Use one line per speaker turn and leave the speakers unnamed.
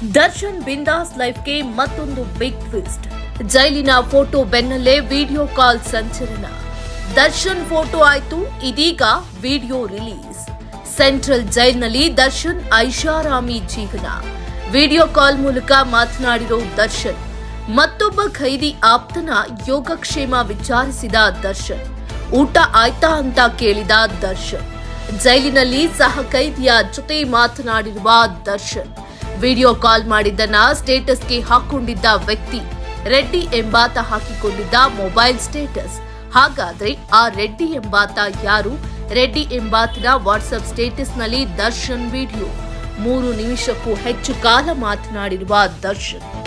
ದರ್ಶನ್ ಬಿಂದಾಸ್ ಲೈಫ್ಗೆ ಮತ್ತೊಂದು ಬಿಗ್ ಟ್ವಿಸ್ಟ್ ಜೈಲಿನ ಫೋಟೋ ಬೆನ್ನಲ್ಲೇ ವಿಡಿಯೋ ಕಾಲ್ ಸಂಚಲನ ದರ್ಶನ್ ಫೋಟೋ ಆಯ್ತು ಇದೀಗ ವಿಡಿಯೋ ರಿಲೀಸ್ ಸೆಂಟ್ರಲ್ ಜೈಲ್ನಲ್ಲಿ ದರ್ಶನ್ ಐಷಾರಾಮಿ ಜೀವನ ವಿಡಿಯೋ ಕಾಲ್ ಮೂಲಕ ಮಾತನಾಡಿರೋ ದರ್ಶನ್ ಮತ್ತೊಬ್ಬ ಖೈದಿ ಆಪ್ತನ ಯೋಗಕ್ಷೇಮ ವಿಚಾರಿಸಿದ ದರ್ಶನ್ ಊಟ ಆಯ್ತಾ ಅಂತ ಕೇಳಿದ ದರ್ಶನ್ ಜೈಲಿನಲ್ಲಿ ಸಹ ಖೈದಿಯ ಜೊತೆ ಮಾತನಾಡಿರುವ ದರ್ಶನ್ ವಿಡಿಯೋ ಕಾಲ್ ಮಾಡಿದ್ದನ್ನ ಸ್ಟೇಟಸ್ಗೆ ಹಾಕೊಂಡಿದ್ದ ವ್ಯಕ್ತಿ ರೆಡ್ಡಿ ಎಂಬಾತ ಹಾಕಿಕೊಂಡಿದ್ದ ಮೊಬೈಲ್ ಸ್ಟೇಟಸ್ ಹಾಗಾದ್ರೆ ಆ ರೆಡ್ಡಿ ಎಂಬಾತ ಯಾರು ರೆಡ್ಡಿ ಎಂಬಾತನ ವಾಟ್ಸ್ಆಪ್ ಸ್ಟೇಟಸ್ನಲ್ಲಿ ದರ್ಶನ್ ವಿಡಿಯೋ ಮೂರು ನಿಮಿಷಕ್ಕೂ ಹೆಚ್ಚು ಕಾಲ ಮಾತನಾಡಿರುವ ದರ್ಶನ್